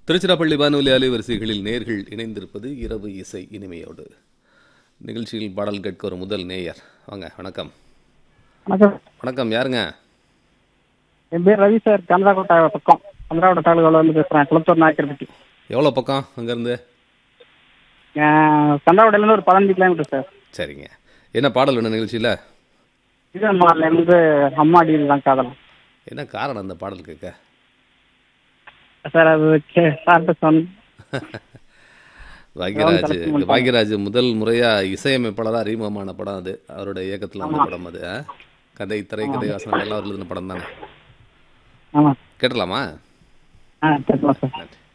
திருச்சிராப்பள்ளி வானொலி அலைவரிசைகளில் நேர்கள் இணைந்திருப்பது இரவு இசை இனிமையோடு நிகழ்ச்சியில் பாடல் கேட்க ஒரு முதல் நேயர் வாங்க வணக்கம் வணக்கம் வணக்கம் யாருங்க என் பேர் ரவி சார் கந்தராக்கோட்டை பக்கம் கந்தராக்கோட்டை தாலுகாவில் வந்து பேசுகிறேன் குளத்தூர் நாயக்கர்பட்டி எவ்வளோ பக்கம் அங்கேருந்து கந்தராக்கோட்டையிலேருந்து ஒரு பதினஞ்சு கிலோமீட்டர் சார் சரிங்க என்ன பாடல் வேணும் நிகழ்ச்சியில் இது மாரிலேருந்து அம்மாடி தான் காதல் என்ன காரணம் அந்த பாடல் கேட்க சார் அது கே- சார்கிட்ட சொன்ன பாக்யராஜ் select பண்ணிட்டாங்க. பாக்யராஜ் முதல் முறையாக இசையமைப்பாளராக அறிமுகமான படம் அது அவருடைய இயக்கத்தில் வந்த படம் அது ஆ? கதை திரைக்கதை வசனம் எல்லாம் அவர் எழுதின படம் தானே ஆமாம் கேட்டலாமா ஆ கேட்கலாம் சார் நன்றி